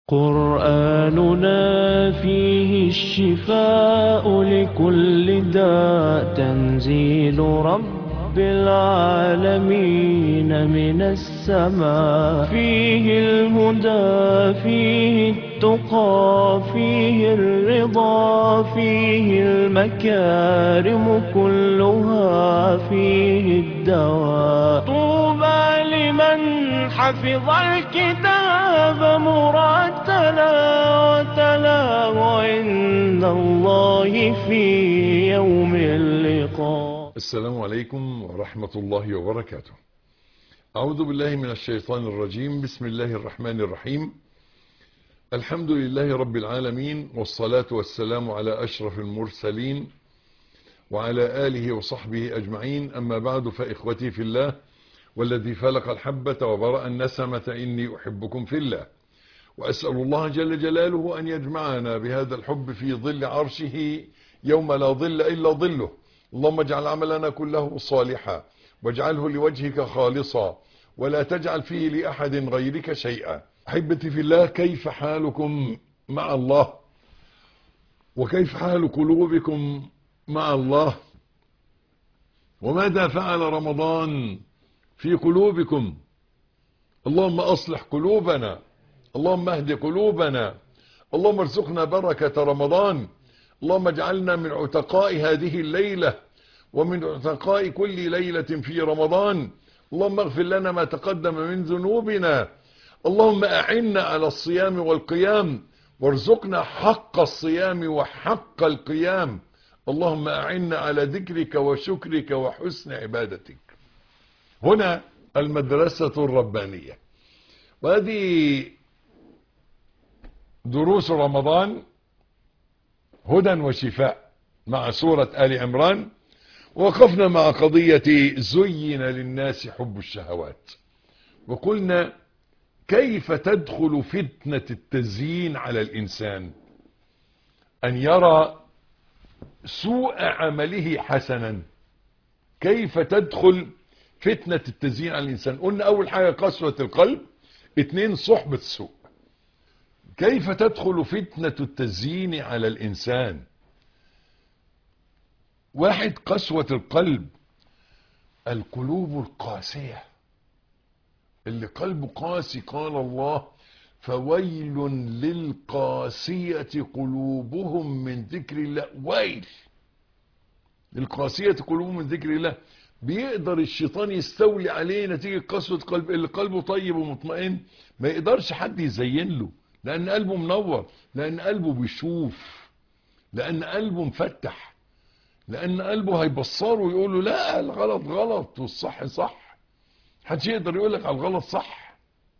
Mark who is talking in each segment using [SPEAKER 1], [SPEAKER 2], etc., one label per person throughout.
[SPEAKER 1] قرآننا فيه الشفاء لكل داء تنزيل رب العالمين من السماء فيه الهدى فيه التقى فيه الرضا فيه المكارم كلها فيه الدواء طوبى لمن حفظ الكتاب مرتلا وتلاه عند الله في يوم اللقاء
[SPEAKER 2] السلام عليكم ورحمة الله وبركاته أعوذ بالله من الشيطان الرجيم بسم الله الرحمن الرحيم الحمد لله رب العالمين والصلاة والسلام على أشرف المرسلين وعلى آله وصحبه أجمعين أما بعد فإخوتي في الله والذي فلق الحبة وبرأ النسمة إني أحبكم في الله وأسأل الله جل جلاله أن يجمعنا بهذا الحب في ظل عرشه يوم لا ظل إلا ظله اللهم اجعل عملنا كله صالحا واجعله لوجهك خالصا ولا تجعل فيه لأحد غيرك شيئا أحبتي في الله كيف حالكم مع الله وكيف حال قلوبكم مع الله وماذا فعل رمضان في قلوبكم اللهم أصلح قلوبنا اللهم اهد قلوبنا اللهم ارزقنا بركة رمضان اللهم اجعلنا من عتقاء هذه الليلة ومن عتقاء كل ليلة في رمضان اللهم اغفر لنا ما تقدم من ذنوبنا اللهم أعنا على الصيام والقيام وارزقنا حق الصيام وحق القيام اللهم أعنا على ذكرك وشكرك وحسن عبادتك هنا المدرسة الربانية وهذه دروس رمضان هدى وشفاء مع سورة آل عمران وقفنا مع قضية زين للناس حب الشهوات وقلنا كيف تدخل فتنة التزيين على الإنسان أن يرى سوء عمله حسنا كيف تدخل فتنة التزيين على الإنسان قلنا أول حاجة قسوة القلب اتنين صحبة السوء كيف تدخل فتنة التزيين على الإنسان واحد قسوة القلب القلوب القاسية اللي قلبه قاسي قال الله فويل للقاسية قلوبهم من ذكر الله ويل القاسية قلوبهم من ذكر الله بيقدر الشيطان يستولي عليه نتيجة قسوة قلب اللي قلبه طيب ومطمئن ما يقدرش حد يزين له لأن قلبه منور لأن قلبه بيشوف لأن قلبه مفتح لأن قلبه هيبصره ويقول له لا الغلط غلط والصح صح محدش يقدر يقول لك على الغلط صح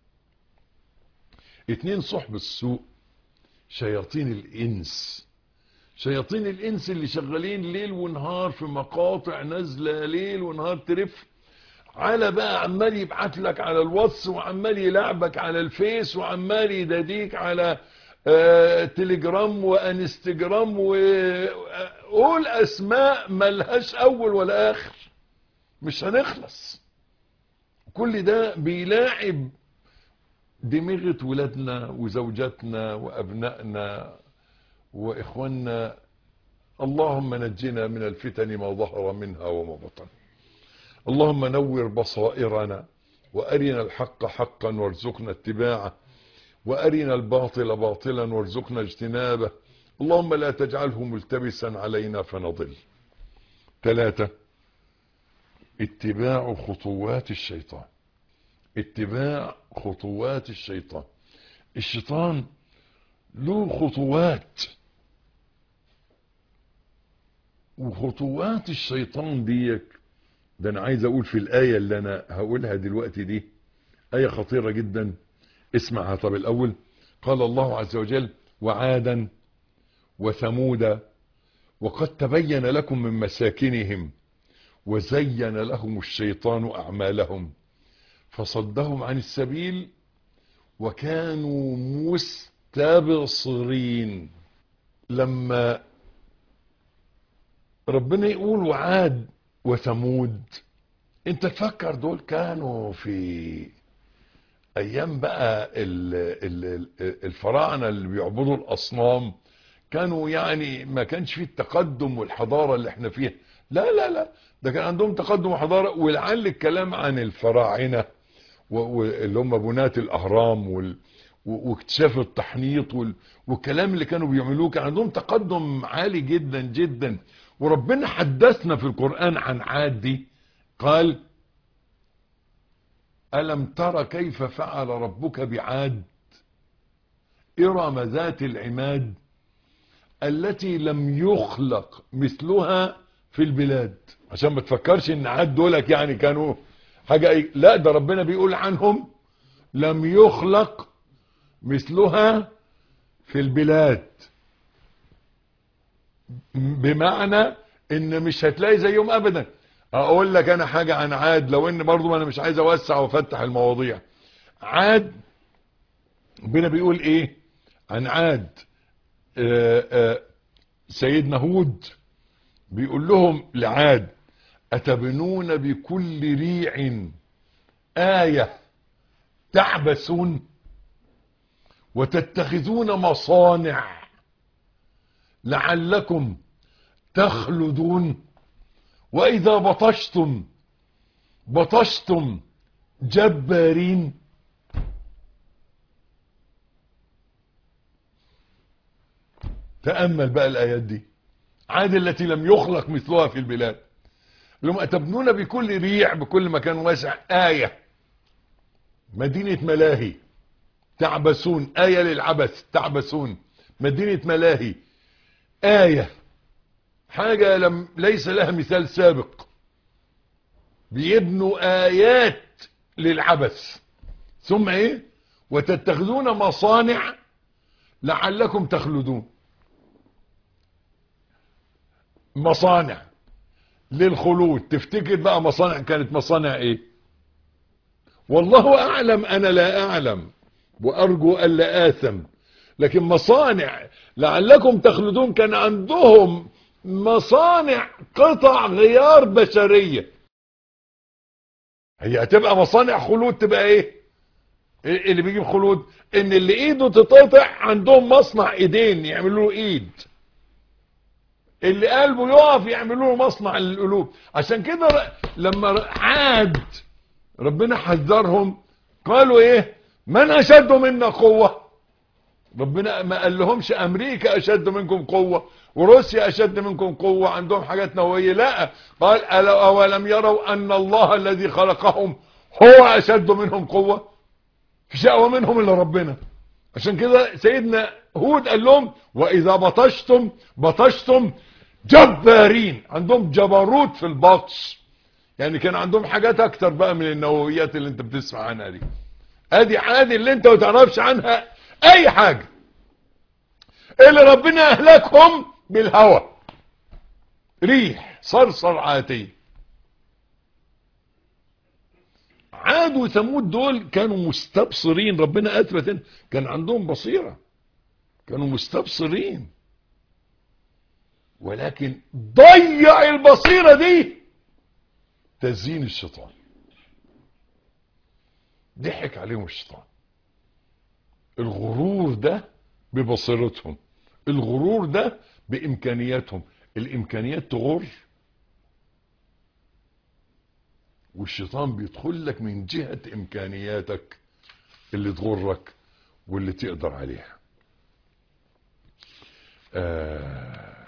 [SPEAKER 2] اتنين صحب السوء شياطين الإنس شياطين الإنس اللي شغالين ليل ونهار في مقاطع نازلة ليل ونهار ترف على بقى عمال يبعت لك على الواتس وعمال يلعبك على الفيس وعمال يداديك على آه تليجرام وانستجرام وقول اسماء ملهاش اول ولا اخر مش هنخلص كل ده بيلاعب دماغة ولادنا وزوجاتنا وابنائنا واخواننا اللهم نجنا من الفتن ما ظهر منها وما بطن اللهم نور بصائرنا وارنا الحق حقا وارزقنا اتباعه وارنا الباطل باطلا وارزقنا اجتنابه اللهم لا تجعله ملتبسا علينا فنضل ثلاثة اتباع خطوات الشيطان اتباع خطوات الشيطان الشيطان له خطوات وخطوات الشيطان ديك ده انا عايز اقول في الايه اللي انا هقولها دلوقتي دي ايه خطيره جدا اسمعها طب الاول قال الله عز وجل وعادا وثمودا وقد تبين لكم من مساكنهم وزين لهم الشيطان اعمالهم فصدهم عن السبيل وكانوا مستبصرين لما ربنا يقول وعاد وثمود انت تفكر دول كانوا في ايام بقى ال- ال- ال- الفراعنه اللي بيعبدوا الاصنام كانوا يعني ما كانش فيه التقدم والحضاره اللي احنا فيها لا لا لا ده كان عندهم تقدم وحضاره ولعل الكلام عن الفراعنه و- واللي هم بناة الاهرام وال و- واكتشاف التحنيط وال- والكلام اللي كانوا بيعملوه كان عندهم تقدم عالي جدا جدا وربنا حدثنا في القرآن عن عاد دي قال ألم تر كيف فعل ربك بعاد إرم ذات العماد التي لم يخلق مثلها في البلاد عشان ما تفكرش ان عاد دولك يعني كانوا حاجة ايه لا ده ربنا بيقول عنهم لم يخلق مثلها في البلاد بمعنى ان مش هتلاقي زيهم ابدا اقول لك انا حاجة عن عاد لو ان برضو انا مش عايز اوسع وافتح المواضيع عاد ربنا بيقول ايه عن عاد آه آه سيدنا هود بيقول لهم لعاد اتبنون بكل ريع آية تعبثون وتتخذون مصانع لعلكم تخلدون وإذا بطشتم بطشتم جبارين تأمل بقى الآيات دي عاد التي لم يخلق مثلها في البلاد لهم أتبنون بكل ريع بكل مكان واسع آية مدينة ملاهي تعبسون آية للعبث تعبسون مدينة ملاهي آية حاجة لم ليس لها مثال سابق بيبنوا آيات للعبث ثم ايه وتتخذون مصانع لعلكم تخلدون مصانع للخلود تفتكر بقى مصانع كانت مصانع ايه والله اعلم انا لا اعلم وارجو الا اثم لكن مصانع لعلكم تخلدون كان عندهم مصانع قطع غيار بشرية هي هتبقى مصانع خلود تبقى ايه إيه اللي بيجيب خلود ان اللي ايده تتقطع عندهم مصنع ايدين يعملوا له ايد اللي قلبه يقف يعملوا له مصنع للقلوب عشان كده ر- لما ر- عاد ربنا حذرهم قالوا ايه من اشد منا قوة ربنا ما قال لهمش امريكا اشد منكم قوة وروسيا اشد منكم قوة عندهم حاجات نووية لا قال ألا اولم يروا ان الله الذي خلقهم هو اشد منهم قوة مفيش اقوى منهم الا ربنا عشان كده سيدنا هود قال لهم واذا بطشتم بطشتم جبارين عندهم جبروت في البطش يعني كان عندهم حاجات اكتر بقى من النوويات اللي انت بتسمع عنها دي ادي عادي اللي انت ما تعرفش عنها اي حاجة اللي ربنا اهلكهم بالهوى ريح صرصر عاتيه عاد وثمود دول كانوا مستبصرين ربنا اثبت إن كان عندهم بصيرة كانوا مستبصرين ولكن ضيع البصيرة دي تزيين الشيطان ضحك عليهم الشيطان الغرور ده ببصيرتهم الغرور ده بامكانياتهم الامكانيات تغر والشيطان بيدخل لك من جهة امكانياتك اللي تغرك واللي تقدر عليها آه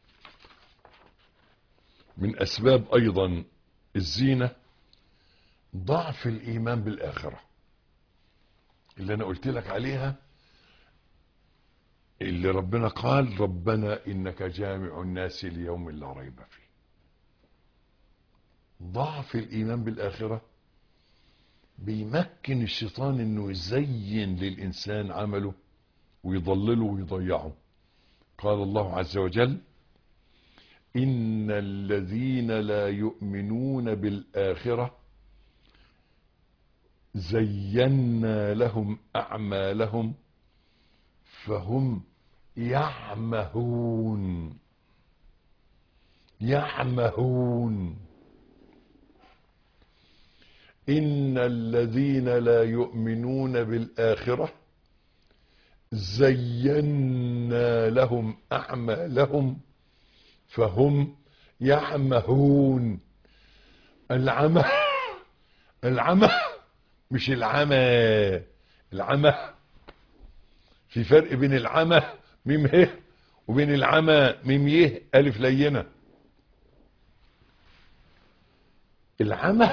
[SPEAKER 2] من اسباب ايضا الزينة ضعف الايمان بالاخرة اللي انا قلت لك عليها اللي ربنا قال ربنا انك جامع الناس ليوم لا ريب فيه ضعف الايمان بالاخرة بيمكن الشيطان انه يزين للانسان عمله ويضلله ويضيعه قال الله عز وجل ان الذين لا يؤمنون بالاخرة زينا لهم اعمالهم فهم يعمهون يعمهون إن الذين لا يؤمنون بالآخرة زينا لهم أعمالهم فهم يعمهون العمى العمى مش العمى العمى في فرق بين العمى ميم ه وبين العمى ميم يه ألف لينة العمى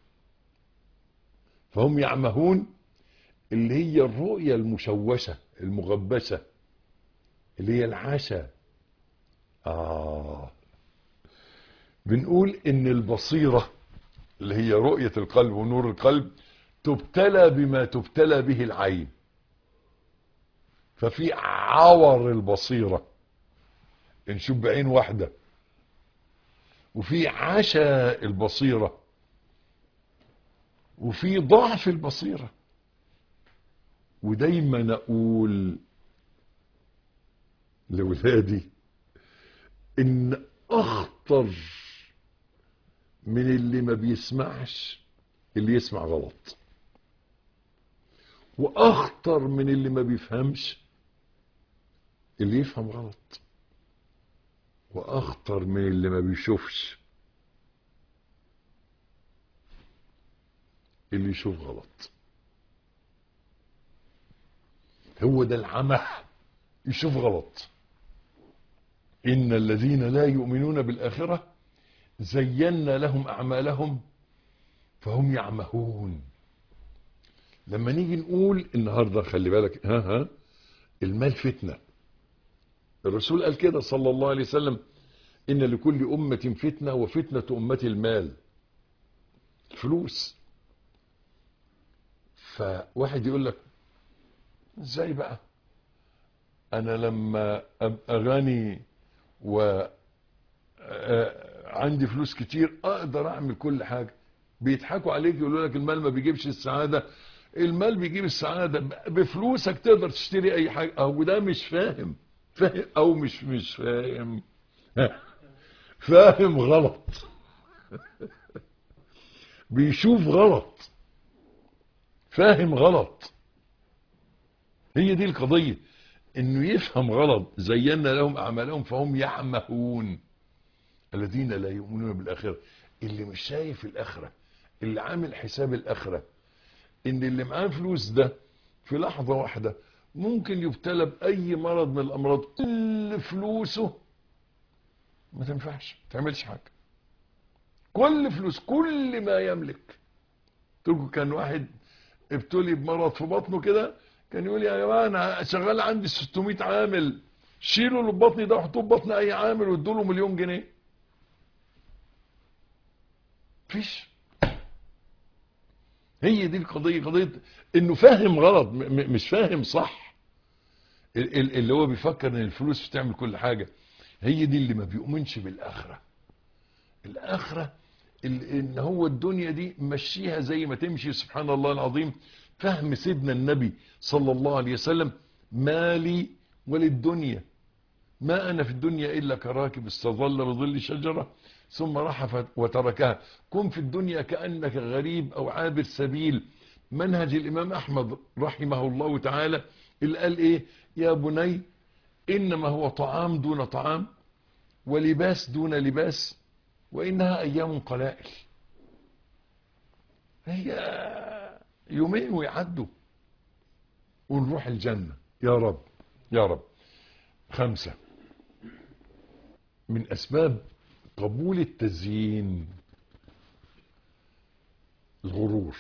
[SPEAKER 2] فهم يعمهون اللي هي الرؤية المشوشة المغبشة اللي هي العشاء آه بنقول ان البصيرة اللي هي رؤية القلب ونور القلب تبتلى بما تبتلى به العين ففي عور البصيرة نشوف بعين واحدة وفي عشاء البصيرة وفي ضعف البصيرة ودايما اقول لولادي ان اخطر من اللي ما بيسمعش اللي يسمع غلط واخطر من اللي ما بيفهمش اللي يفهم غلط واخطر من اللي ما بيشوفش اللي يشوف غلط هو ده العمى يشوف غلط إن الذين لا يؤمنون بالآخرة زينا لهم أعمالهم فهم يعمهون لما نيجي نقول النهاردة خلي بالك ها ها المال فتنة الرسول قال كده صلى الله عليه وسلم إن لكل أمة فتنة وفتنة أمتي المال فلوس فواحد يقول لك ازاي بقى انا لما ابقى غني و عندي فلوس كتير اقدر اعمل كل حاجة بيضحكوا عليك يقولوا لك المال ما بيجيبش السعادة المال بيجيب السعادة بفلوسك تقدر تشتري اي حاجة او ده مش فاهم فاهم او مش مش فاهم فاهم غلط بيشوف غلط فاهم غلط هي دي القضية انه يفهم غلط زينا لهم اعمالهم فهم يعمهون الذين لا يؤمنون بالاخرة اللي مش شايف الاخرة اللي عامل حساب الاخرة ان اللي معاه فلوس ده في لحظة واحدة ممكن يبتلى باي مرض من الامراض كل فلوسه ما تنفعش ما تعملش حاجة كل فلوس كل ما يملك تقول كان واحد ابتلي بمرض في بطنه كده كان يقول يا جماعه انا شغال عندي 600 عامل شيلوا اللي في بطني ده وحطوه في بطن اي عامل وادوا له مليون جنيه فيش هي دي القضيه قضيه انه فاهم غلط مش فاهم صح اللي هو بيفكر ان الفلوس بتعمل كل حاجه هي دي اللي ما بيؤمنش بالاخره الاخره ان هو الدنيا دي مشيها زي ما تمشي سبحان الله العظيم فهم سيدنا النبي صلى الله عليه وسلم مالي وللدنيا ما أنا في الدنيا إلا كراكب استظل بظل شجرة ثم راح وتركها كن في الدنيا كأنك غريب أو عابر سبيل منهج الإمام أحمد رحمه الله تعالى اللي قال إيه يا بني إنما هو طعام دون طعام ولباس دون لباس وإنها أيام قلائل هي يومين ويعدوا ونروح الجنة يا رب يا رب خمسة من أسباب قبول التزيين الغرور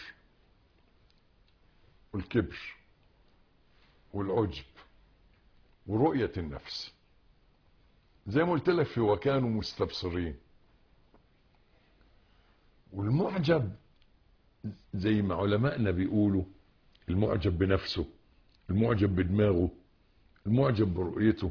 [SPEAKER 2] والكبر والعجب ورؤية النفس زي ما قلت لك في وكانوا مستبصرين والمعجب زي ما علمائنا بيقولوا المعجب بنفسه المعجب بدماغه المعجب برؤيته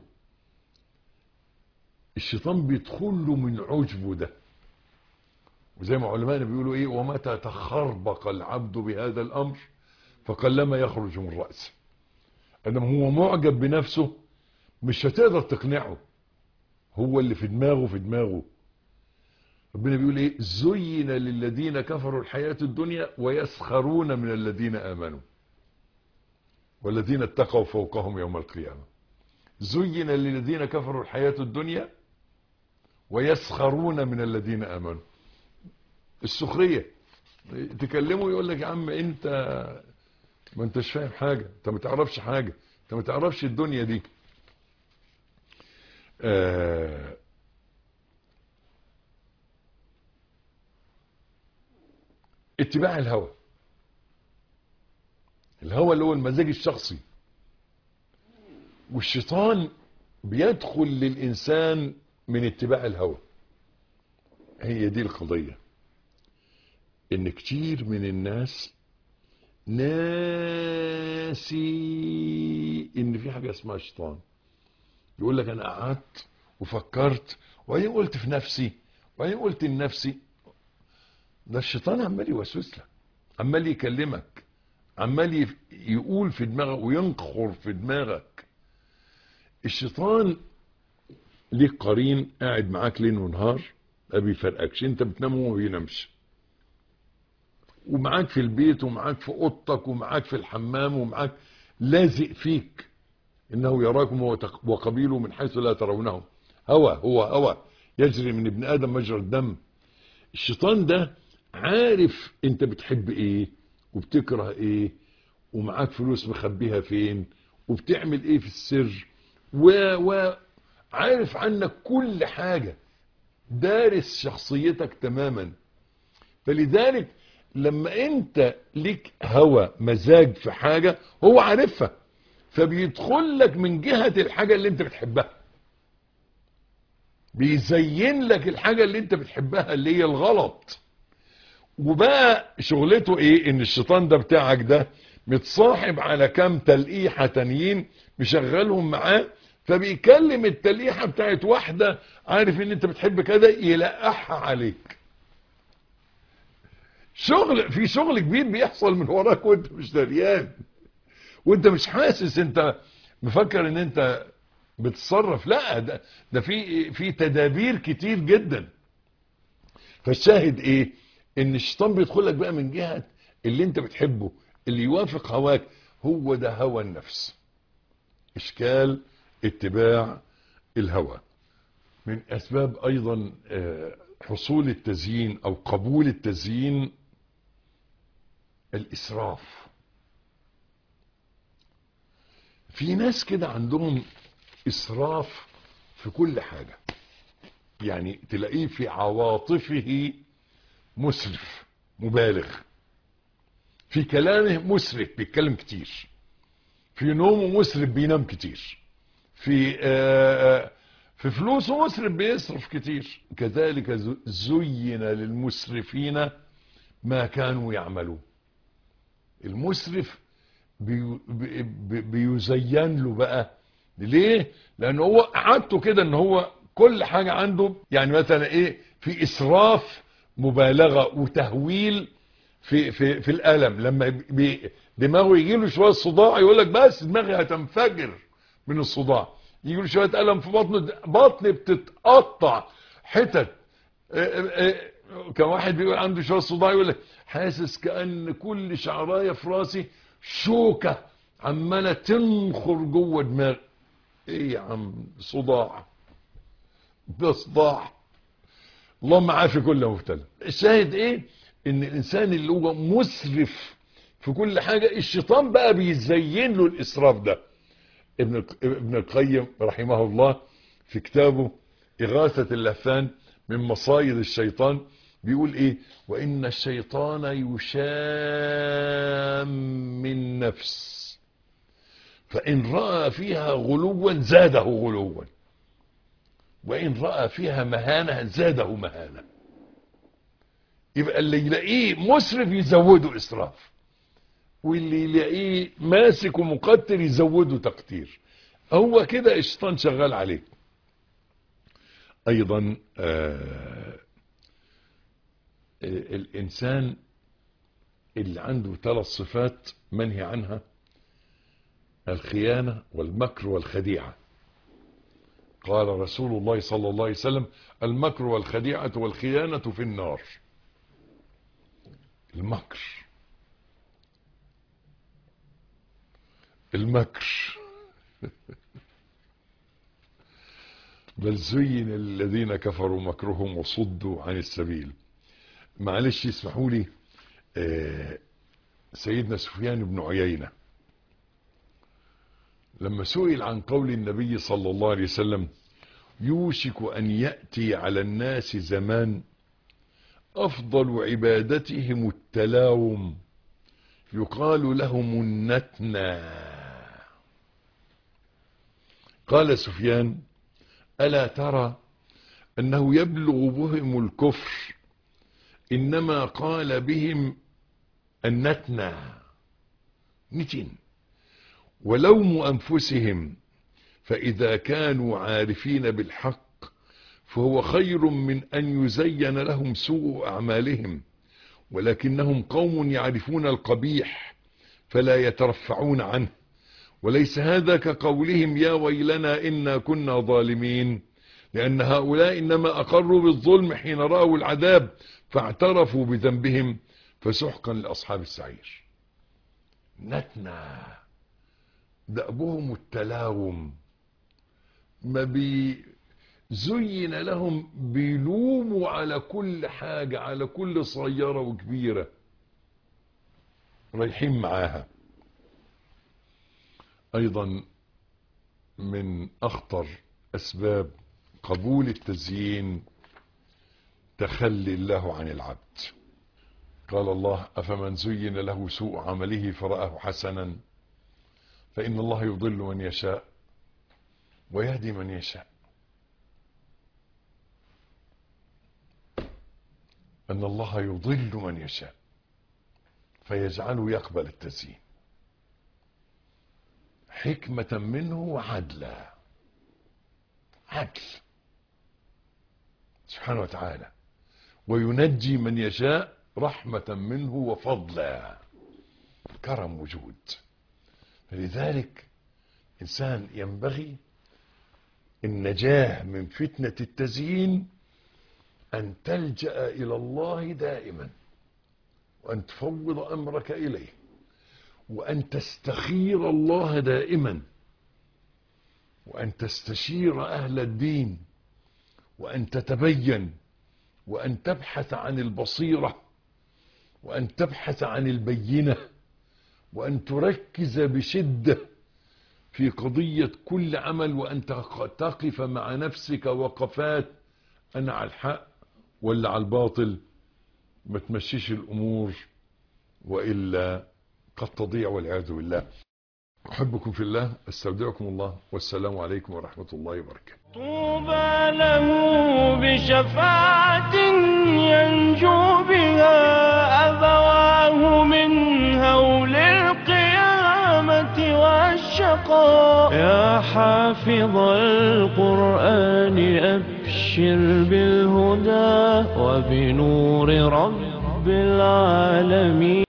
[SPEAKER 2] الشيطان بيدخل له من عجبه ده وزي ما علمائنا بيقولوا ايه ومتى تخربق العبد بهذا الامر فقلما يخرج من رأسه انما هو معجب بنفسه مش هتقدر تقنعه هو اللي في دماغه في دماغه ربنا بيقول ايه زين للذين كفروا الحياة الدنيا ويسخرون من الذين آمنوا والذين اتقوا فوقهم يوم القيامة زين للذين كفروا الحياة الدنيا ويسخرون من الذين آمنوا السخرية تكلمه يقول لك يا عم انت ما انتش فاهم حاجة انت ما تعرفش حاجة انت ما تعرفش الدنيا دي آه اتباع الهوى الهوى اللي هو المزاج الشخصي والشيطان بيدخل للإنسان من اتباع الهوى هي دي القضية ان كتير من الناس ناسي ان في حاجة اسمها شيطان يقول لك انا قعدت وفكرت وبعدين قلت في نفسي وبعدين قلت لنفسي ده الشيطان عمال يوسوس لك عمال يكلمك عمال يقول في دماغك وينقر في دماغك الشيطان ليك قرين قاعد معاك ليل ونهار ما بيفرقكش انت بتنام وهو ما بينامش ومعاك في البيت ومعاك في اوضتك ومعاك في الحمام ومعاك لازق فيك انه يراكم وقبيله من حيث لا ترونهم هوى هو هوى يجري من ابن ادم مجرى الدم الشيطان ده عارف انت بتحب ايه وبتكره ايه ومعاك فلوس مخبيها فين وبتعمل ايه في السر و و عارف عنك كل حاجة دارس شخصيتك تماما فلذلك لما انت ليك هوى مزاج في حاجة هو عارفها فبيدخل لك من جهة الحاجة اللي انت بتحبها بيزين لك الحاجة اللي انت بتحبها اللي هي الغلط وبقى شغلته ايه ان الشيطان ده بتاعك ده متصاحب على كام تلقيحة تانيين مشغلهم معاه فبيكلم التلقيحة بتاعت واحدة عارف ان انت بتحب كده يلقحها عليك شغل في شغل كبير بيحصل من وراك وانت مش دريان وانت مش حاسس انت مفكر ان انت بتتصرف لا ده, ده في في تدابير كتير جدا فالشاهد ايه ان الشيطان بيدخل لك بقى من جهة اللي انت بتحبه اللي يوافق هواك هو ده هوى النفس اشكال اتباع الهوى من اسباب ايضا حصول التزيين او قبول التزيين الاسراف في ناس كده عندهم اسراف في كل حاجة يعني تلاقيه في عواطفه مسرف مبالغ في كلامه مسرف بيتكلم كتير في نومه مسرف بينام كتير في آآ في فلوسه مسرف بيصرف كتير كذلك زين للمسرفين ما كانوا يعملون المسرف بي بي بيزين له بقى ليه لان هو عادته كده ان هو كل حاجة عنده يعني مثلا ايه في اسراف مبالغة وتهويل في في في الالم لما بي دماغه يجي له شويه صداع يقول لك بس دماغي هتنفجر من الصداع يجي له شويه الم في بطنه بطني بتتقطع حتت كان واحد بيقول عنده شويه صداع يقول لك حاسس كان كل شعرايه في راسي شوكه عماله تنخر جوه دماغي ايه يا عم صداع ده صداع اللهم عافي كل مبتلى الشاهد ايه ان الانسان اللي هو مسرف في كل حاجة الشيطان بقى بيزين له الاسراف ده ابن ابن القيم رحمه الله في كتابه إغاثة اللهفان من مصايد الشيطان بيقول ايه وان الشيطان يشام النفس فان رأى فيها غلوا زاده غلوا وان رأى فيها مهانة زاده مهانة يبقى اللي يلاقيه مسرف يزوده اسراف واللي يلاقيه ماسك ومقتر يزوده تقتير هو كده الشيطان شغال عليك ايضا آه الانسان اللي عنده ثلاث صفات منهي عنها الخيانة والمكر والخديعة قال رسول الله صلى الله عليه وسلم المكر والخديعة والخيانة في النار المكر المكر بل زين الذين كفروا مكرهم وصدوا عن السبيل معلش يسمحوا لي آه سيدنا سفيان بن عيينة لما سئل عن قول النبي صلى الله عليه وسلم يوشك أن يأتي على الناس زمان أفضل عبادتهم التلاوم يقال لهم النتنى قال سفيان ألا ترى أنه يبلغ بهم الكفر إنما قال بهم النتنى نتن ولوم أنفسهم فإذا كانوا عارفين بالحق فهو خير من أن يزين لهم سوء أعمالهم ولكنهم قوم يعرفون القبيح فلا يترفعون عنه وليس هذا كقولهم يا ويلنا إنا كنا ظالمين لأن هؤلاء إنما أقروا بالظلم حين رأوا العذاب فاعترفوا بذنبهم فسحقا لأصحاب السعير نتنا دأبهم التلاوم ما بي زين لهم بيلوموا على كل حاجة على كل صغيرة وكبيرة رايحين معاها ايضا من اخطر اسباب قبول التزيين تخلي الله عن العبد قال الله افمن زين له سوء عمله فرآه حسنا فان الله يضل من يشاء ويهدي من يشاء ان الله يضل من يشاء فيجعله يقبل التزيين حكمة منه وعدلا عدل سبحانه وتعالى وينجي من يشاء رحمة منه وفضلا كرم وجود فلذلك إنسان ينبغي النجاة من فتنة التزيين أن تلجأ إلى الله دائما وأن تفوض أمرك إليه وأن تستخير الله دائما وأن تستشير أهل الدين وأن تتبين وأن تبحث عن البصيرة وأن تبحث عن البينة وأن تركز بشدة في قضية كل عمل وأن تقف مع نفسك وقفات أنا على الحق ولا على الباطل ما تمشيش الأمور وإلا قد تضيع والعياذ بالله أحبكم في الله استودعكم الله والسلام عليكم ورحمة الله وبركاته
[SPEAKER 1] طوبى له بشفاعة ينجو بها أبواه من هول القيامة والشقاء يا حافظ القرآن أبشر بالهدى وبنور رب العالمين